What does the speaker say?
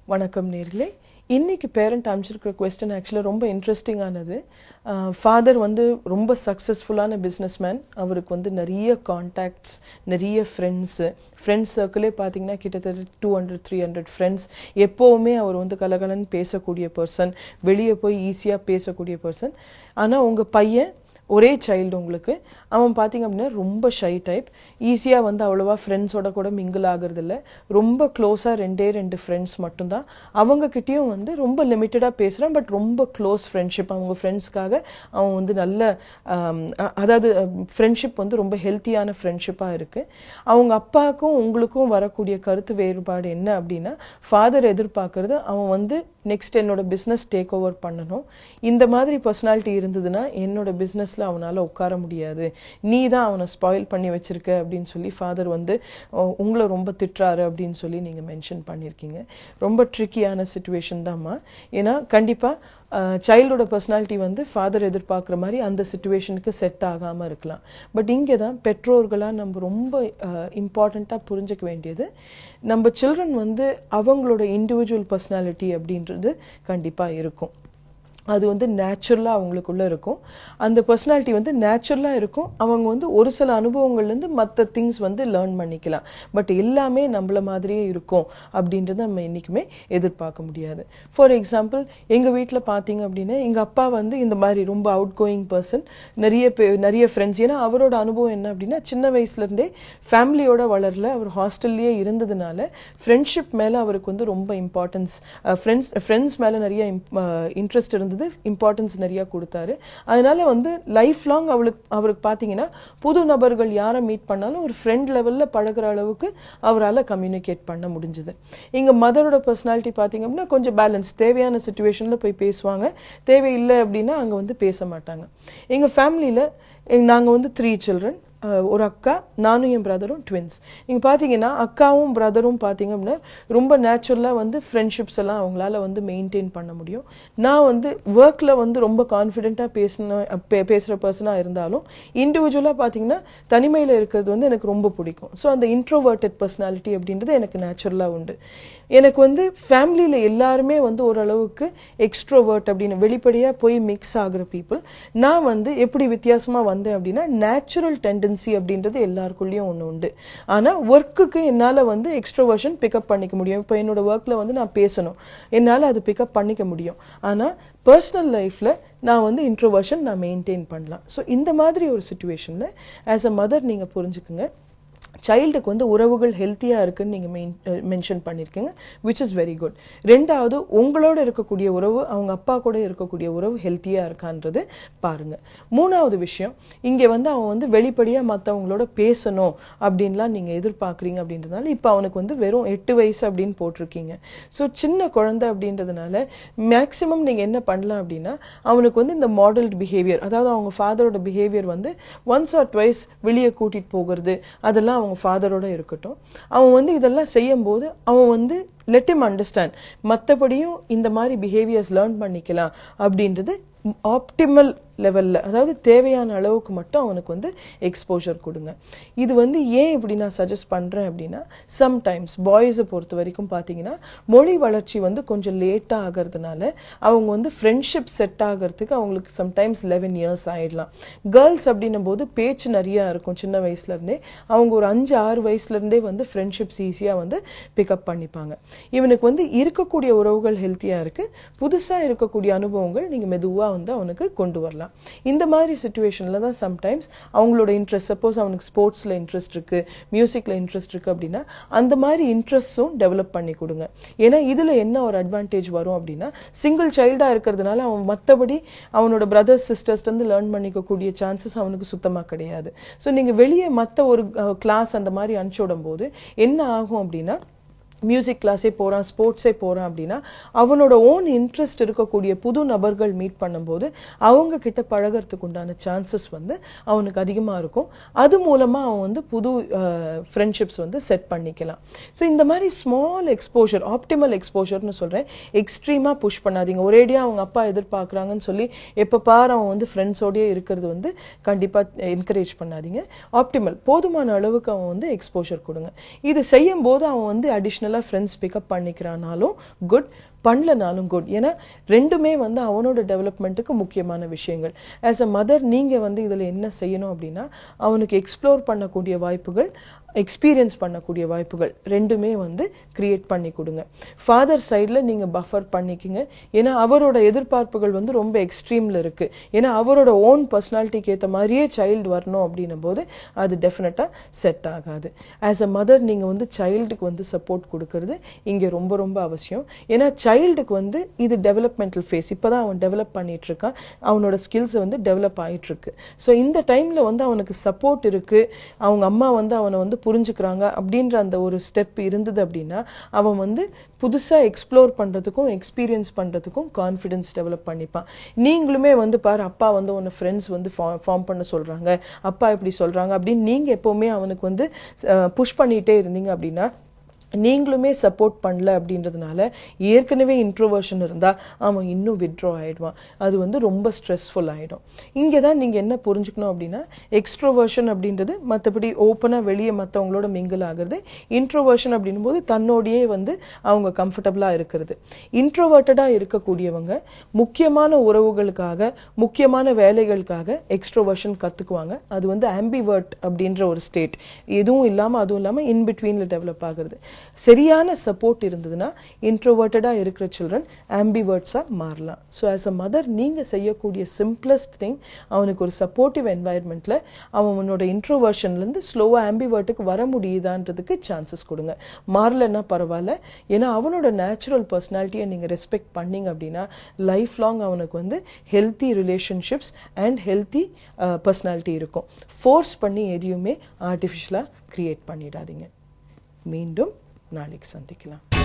வணக்கம் நேர்களே இன்னைக்கு பேரண்ட் அமைச்சிருக்கிற கொஸ்டின் ஆக்சுவலாக ரொம்ப இன்ட்ரெஸ்டிங்கானது ஃபாதர் வந்து ரொம்ப சக்ஸஸ்ஃபுல்லான பிஸ்னஸ் மேன் அவருக்கு வந்து நிறைய கான்டாக்ட்ஸ் நிறைய ஃப்ரெண்ட்ஸு ஃப்ரெண்ட்ஸ் சர்க்கிளே பார்த்தீங்கன்னா கிட்டத்தட்ட two hundred three hundred friends எப்போவுமே அவர் வந்து கலகலன்னு பேசக்கூடிய பர்சன் வெளியே போய் ஈஸியாக பேசக்கூடிய பர்சன் ஆனால் உங்கள் பையன் ஒரே சைல்டு உங்களுக்கு அவன் பார்த்தீங்க அப்படின்னா ரொம்ப ஷை டைப் ஈஸியாக வந்து அவ்வளோவா ஃப்ரெண்ட்ஸோட கூட மிங்கிள் ஆகுறது இல்ல ரொம்ப க்ளோஸாக ரெண்டே ரெண்டு ஃப்ரெண்ட்ஸ் மட்டும்தான் அவங்க கிட்டேயும் வந்து ரொம்ப லிமிட்டடாக பேசுகிறான் பட் ரொம்ப க்ளோஸ் ஃப்ரெண்ட்ஷிப் அவங்க ஃப்ரெண்ட்ஸ்க்காக அவன் வந்து நல்ல ஆம், அ- அதாவது ஃப்ரெண்ட்ஷிப் வந்து ரொம்ப ஹெல்த்தியான ஃப்ரெண்ட்ஷிப்பாக இருக்கு அவங்க அப்பாவுக்கும் உங்களுக்கும் வரக்கூடிய கருத்து வேறுபாடு என்ன அப்படின்னா ஃபாதர் எதிர்பார்க்கறது அவன் வந்து நெக்ஸ்ட் என்னோட பிஸ்னஸ் டேக் ஓவர் பண்ணணும் இந்த மாதிரி பர்சனாலிட்டி இருந்ததுன்னா என்னோட பிஸ்னஸ்ல அவனால உட்கார முடியாது நீ தான் அவனை ஸ்பாயில் பண்ணி வச்சிருக்க அப்படின்னு சொல்லி ஃபாதர் வந்து அஹ், உங்களை ரொம்ப திட்டுறாரு அப்படின்னு சொல்லி நீங்க மென்ஷன் பண்ணியிருக்கீங்க ரொம்ப ட்ரிக்கியான சுச்சுவேஷன் தான்மா ஏன்னா கண்டிப்பா சைல்டோட பர்சனாலிட்டி வந்து ஃபாதர் எதிர்பார்க்குற மாதிரி அந்த சுச்சுவேஷனுக்கு செட் ஆகாம இருக்கலாம் பட் இங்கே தான் பெற்றோர்களா நம்ம ரொம்ப இம்பார்ட்டண்ட்டாக புரிஞ்சுக்க வேண்டியது நம்ம சில்ட்ரன் வந்து அவங்களோட இண்டிவிஜுவல் பர்சனாலிட்டி அப்படின்றது கண்டிப்பா இருக்கும் அது வந்து நேச்சுரலா அவங்களுக்குள்ள இருக்கும் அந்த பர்சனாலிட்டி வந்து நேச்சுரலா இருக்கும் அவங்க வந்து ஒரு சில அனுபவங்கள்ல இருந்து மற்ற திங்ஸ் வந்து லேர்ன் பண்ணிக்கலாம் பட் எல்லாமே நம்மள மாதிரியே இருக்கும் அப்படின்றத நம்ம என்னைக்குமே எதிர்பார்க்க முடியாது ஃபார் எக்ஸாம்பிள் எங்க வீட்ல பாத்தீங்க அப்படின்னா எங்க அப்பா வந்து இந்த மாதிரி ரொம்ப அவுட் கோயிங் பர்சன் நிறைய பே நிறைய ஃப்ரெண்ட்ஸ் ஏன்னா அவரோட அனுபவம் என்ன அப்படின்னா சின்ன வயசுல இருந்தே ஃபேமிலியோட வளரல அவர் ஹாஸ்டல்லையே இருந்ததுனால ஃப்ரெண்ட்ஷிப் மேல அவருக்கு வந்து ரொம்ப இம்பார்ட்டன்ஸ் ஃப்ரெண்ட்ஸ் ஃப்ரெண்ட்ஸ் மேல நிறைய இன்ட்ரெஸ்ட் இருந்தது இம்பார்ட்டன்ஸ் நிறைய கொடுத்தாரு அதனால வந்து லைஃப் லாங் அவளுக்கு அவருக்கு பாத்தீங்கன்னா புது நபர்கள் யாரை மீட் பண்ணாலும் ஒரு ஃப்ரெண்ட் லெவல்ல பழகுற அளவுக்கு அவரால கம்யூனிகேட் பண்ண முடிஞ்சது எங்க மதரோட பர்சனாலிட்டி பாத்தீங்க அப்படின்னா கொஞ்சம் பேலன்ஸ் தேவையான சுச்சுவேஷன்ல போய் பேசுவாங்க தேவையில்லை அப்படின்னா அங்க வந்து பேச மாட்டாங்க எங்க ஃபேமிலியில நாங்க வந்து த்ரீ சில்ட்ரன் ஒரு அக்கா நானும் என் பிரதரும் ட்வின்ஸ் நீங்க பாத்தீங்கன்னா அக்காவும் பிரதரும் பாத்தீங்க அப்படின்னா ரொம்ப நேச்சுரலா வந்து ஃப்ரெண்ட்ஷிப்ஸ் எல்லாம் அவங்களால வந்து மெயின்டைன் பண்ண முடியும் நான் வந்து ஒர்க்ல வந்து ரொம்ப கான்ஃபிடென்ட்டா பேசின பே- பேசுற பர்சனா இருந்தாலும் இண்டிவிஜுவலா பாத்தீங்கன்னா தனிமையில இருக்கிறது வந்து எனக்கு ரொம்ப பிடிக்கும் ஸோ அந்த இன்ட்ரோவர்ட்டட் பர்சனாலிட்டி அப்படின்றது எனக்கு நேச்சுரலா உண்டு எனக்கு வந்து ஃபேமிலியில எல்லாருமே வந்து ஓரளவுக்கு எக்ஸ்ட்ரோவர்ட் அப்படின்னு வெளிப்படையா போய் மிக்ஸ் ஆகுற பீப்புள் நான் வந்து எப்படி வித்தியாசமா வந்தேன் அப்படின்னா நேச்சுரல் டெண்டன்சி அப்படின்றது எல்லாருக்குள்ளேயும் ஒண்ணு உண்டு ஆனா ஒர்க்குக்கு என்னால வந்து எக்ஸ்ட்ரோவர்ஷன் பிக்கப் பண்ணிக்க முடியும் இப்போ என்னோட ஒர்க்ல வந்து நான் பேசணும் என்னால அது பிக்கப் பண்ணிக்க முடியும் ஆனா பர்சனல் லைஃப்ல நான் வந்து இன்ட்ரோவர்ஷன் நான் மெயின்டைன் பண்ணலாம் ஸோ இந்த மாதிரி ஒரு சுச்சுவேஷன்ல ஆஸ் அ மதர் நீங்க புரிஞ்சுக்குங்க சைல்டுக்கு வந்து உறவுகள் ஹெல்த்தியா இருக்குன்னு நீங்க மென்ஷன் பண்ணிருக்கீங்க which இஸ் வெரி குட் ரெண்டாவது உங்களோட இருக்கக்கூடிய உறவு அவங்க அப்பா கூட இருக்கக்கூடிய உறவு ஹெல்த்தியா இருக்கான்றது பாருங்க மூணாவது விஷயம் இங்க வந்து அவன் வந்து வெளிப்படையா மத்தவங்களோட பேசணும் அப்படின்லாம் நீங்க எதிர்பார்க்கறீங்க அப்படின்றதுனால இப்ப அவனுக்கு வந்து வெறும் எட்டு வயசு அப்படின்னு போட்டிருக்கீங்க சோ சின்ன குழந்தை அப்படின்றதுனால மேக்சிமம் நீங்க என்ன பண்ணலாம் அப்படின்னா அவனுக்கு வந்து இந்த மாடல் பிஹேவியர் அதாவது அவங்க ஃபாதரோட பிஹேவியர் வந்து ஒன்ஸ் ஆர் ட்வைஸ் வெளியே கூட்டிட்டு போகிறது அதெல்லாம் அவங்க ஃபாதரோட இருக்கட்டும் அவன் வந்து இதெல்லாம் செய்யும்போது அவன் வந்து லெட் him அண்டர்ஸ்டாண்ட் மத்தபடியும் இந்த மாதிரி பிஹேவியர்ஸ் லேர்ன் பண்ணிக்கலாம் அப்படின்றது ஆப்டிமல் லெவல்ல அதாவது தேவையான அளவுக்கு மட்டும் அவனுக்கு வந்து எக்ஸ்போஷர் கொடுங்க இது வந்து ஏன் இப்படி நான் சஜஸ்ட் பண்றேன் அப்படின்னா சம்டைம்ஸ் பாய்ஸை பொறுத்த வரைக்கும் பாத்தீங்கன்னா மொழி வளர்ச்சி வந்து கொஞ்சம் லேட்டா ஆகிறதுனால அவங்க வந்து ஃப்ரெண்ட்ஷிப் செட் ஆகிறதுக்கு அவங்களுக்கு சம்டைம்ஸ் லெவன் இயர்ஸ் ஆயிடலாம் கேர்ள்ஸ் அப்படின்னும் போது பேச்சு நிறைய இருக்கும் சின்ன வயசுல இருந்தே அவங்க ஒரு அஞ்சு ஆறு வயசுல இருந்தே வந்து ஃப்ரெண்ட்ஷிப்ஸ் ஈஸியா வந்து பிக்கப் பண்ணிப்பாங்க இவனுக்கு வந்து இருக்கக்கூடிய உறவுகள் ஹெல்த்தியா இருக்கு புதுசா இருக்கக்கூடிய அனுபவங்கள் நீங்க மெதுவா வந்து அவனுக்கு கொண்டு வரலாம் இந்த மாதிரி சுச்சுவேஷன்ல தான் சம்டைம்ஸ் அவங்களோட இன்ட்ரெஸ்ட் சப்போஸ் அவனுக்கு ஸ்போர்ட்ஸ்ல இன்ட்ரெஸ்ட் இருக்கு மியூசிக்ல இன்ட்ரெஸ்ட் இருக்கு அப்படின்னா அந்த மாதிரி இன்ட்ரெஸ்ட்ஸும் டெவலப் பண்ணி கொடுங்க ஏன்னா இதுல என்ன ஒரு அட்வான்டேஜ் வரும் அப்படின்னா சிங்கிள் சைல்டா இருக்கிறதுனால அவன் மத்தபடி அவனோட பிரதர்ஸ் சிஸ்டர்ஸ் வந்து லேர்ன் பண்ணிக்கக்கூடிய சான்சஸ் அவனுக்கு சுத்தமா கிடையாது சோ நீங்க வெளியே மத்த ஒரு கிளாஸ் அந்த மாதிரி அனுப்பிச்சு விடும் போது என்ன ஆகும் அப்படின்னா மியூசிக் கிளாஸே போறான் ஸ்போர்ட்ஸே போறான் அப்படின்னா அவனோட ஓன் இன்ட்ரெஸ்ட் இருக்கக்கூடிய புது நபர்கள் மீட் பண்ணும்போது அவங்க கிட்ட பழகறதுக்கு உண்டான சான்சஸ் வந்து அவனுக்கு அதிகமா இருக்கும் அது மூலமா அவன் வந்து புது ஃப்ரெண்ட்ஷிப்ஸ் வந்து செட் பண்ணிக்கலாம் ஸோ இந்த மாதிரி ஸ்மால் எக்ஸ்போஷர் ஆப்டிமல் எக்ஸ்போஷர்னு சொல்றேன் எக்ஸ்ட்ரீமா புஷ் பண்ணாதீங்க ஒரேடியா அவங்க அப்பா எதிர்பார்க்கறாங்கன்னு சொல்லி எப்ப பாரு அவன் வந்து ஃப்ரெண்ட்ஸோடயே இருக்கிறது வந்து கண்டிப்பா என்கரேஜ் பண்ணாதீங்க ஆப்டிமல் போதுமான அளவுக்கு அவன் வந்து எக்ஸ்போஷர் கொடுங்க இது செய்யும் போது அவன் வந்து அடிஷ்னல் அன்இன்டென்ஷனலா ஃப்ரெண்ட்ஸ் பிக்கப் பண்ணிக்கிறானாலும் குட் பண்ணலனாலும் குட் ஏன்னா ரெண்டுமே வந்து அவனோட டெவலப்மெண்ட்டுக்கு முக்கியமான விஷயங்கள் ஆஸ் அ மதர் நீங்க வந்து இதுல என்ன செய்யணும் அப்படின்னா அவனுக்கு எக்ஸ்ப்ளோர் பண்ணக்கூடிய வாய்ப்புகள் எக்ஸ்பீரியன்ஸ் பண்ணக்கூடிய வாய்ப்புகள் ரெண்டுமே வந்து கிரியேட் பண்ணி கொடுங்க ஃபாதர் சைடில் நீங்க பஃபர் பண்ணிக்கங்க ஏன்னா அவரோட எதிர்பார்ப்புகள் வந்து ரொம்ப எக்ஸ்ட்ரீம்ல இருக்கு ஏன்னா அவரோட ஓன் பர்சனாலிட்டிக்கு ஏற்ற மாதிரியே சைல்டு வரணும் அப்படின்னும் போது அது டெஃபினட்டா செட் ஆகாது ஆஸ் அ மதர் நீங்க வந்து சைல்டுக்கு வந்து சப்போர்ட் கொடுக்கறது இங்க ரொம்ப ரொம்ப அவசியம் ஏன்னா சைல்டுக்கு வந்து இது டெவலப்மெண்டல் ஃபேஸ் இப்பதான் அவன் டெவலப் பண்ணிட்டு இருக்கான் அவனோட ஸ்கில்ஸ் வந்து டெவலப் ஆயிட்டு இருக்கு ஸோ இந்த டைம்ல வந்து அவனுக்கு சப்போர்ட் இருக்கு அவங்க அம்மா வந்து அவனை வந்து புரிஞ்சுக்கிறாங்க அப்படின்ற அந்த ஒரு ஸ்டெப் இருந்தது அப்படின்னா அவன் வந்து புதுசா எக்ஸ்ப்ளோர் பண்றதுக்கும் எக்ஸ்பீரியன்ஸ் பண்றதுக்கும் கான்ஃபிடன்ஸ் டெவலப் பண்ணிப்பான் நீங்களுமே வந்து பாரு அப்பா வந்து உன்னை ஃப்ரெண்ட்ஸ் வந்து ஃபார்ம் பண்ண சொல்றாங்க அப்பா இப்படி சொல்றாங்க அப்படின்னு நீங்க எப்பவுமே அவனுக்கு வந்து புஷ் பண்ணிட்டே இருந்தீங்க அப்படின்னா நீங்களுமே சப்போர்ட் பண்ணல அப்படின்றதுனால ஏற்கனவே இன்ட்ரோவர்ஷன் இருந்தா அவன் இன்னும் வித்ட்ரா ஆயிடுவான் அது வந்து ரொம்ப ஸ்ட்ரெஸ்ஃபுல் ஆயிடும் இங்கே தான் நீங்க என்ன புரிஞ்சுக்கணும் அப்படின்னா எக்ஸ்ட்ரோவர்ஷன் அப்படின்றது மற்றபடி ஓப்பனா வெளியே மற்றவங்களோட மிங்கிள் ஆகுறது இன்ட்ரோவர்ஷன் அப்படின்னும் போது தன்னோடையே வந்து அவங்க கம்ஃபர்டபுளா இருக்கிறது இன்ட்ரோவர்ட்டடா இருக்கக்கூடியவங்க முக்கியமான உறவுகளுக்காக முக்கியமான வேலைகளுக்காக எக்ஸ்ட்ரோவர்ஷன் கத்துக்குவாங்க அது வந்து ஆம்பிவர்ட் அப்படின்ற ஒரு ஸ்டேட் எதுவும் இல்லாம அதுவும் இல்லாம இன் பிட்வீன்ல டெவலப் ஆகுறது சரியான சப்போர்ட் இருந்ததுன்னா இன்ட்ரோவர்ட்டடா இருக்கிற சில்ட்ரன் ஆம்பிவர்ட்ஸா மாறலாம் ஸோ ஆஸ் அ மதர் நீங்க செய்யக்கூடிய சிம்பிளஸ்ட் திங் அவனுக்கு ஒரு சப்போர்ட்டிவ் என்வாயர்மெண்ட்ல அவனோட இன்ட்ரோவர்ஷன்ல இருந்து ஸ்லோவா ஆம்பிவர்ட்டுக்கு வர முடியுதான்றதுக்கு சான்சஸ் கொடுங்க மாறலன்னா பரவாயில்ல ஏன்னா அவனோட நேச்சுரல் பர்சனாலிட்டியை நீங்க ரெஸ்பெக்ட் பண்ணீங்க அப்படின்னா லைஃப் லாங் அவனுக்கு வந்து healthy relationships and healthy personality இருக்கும் ஃபோர்ஸ் பண்ணி எதையுமே ஆர்டிஃபிஷியலா கிரியேட் பண்ணிடாதீங்க மீண்டும் நாளைக்கு சந்திக்கலாம்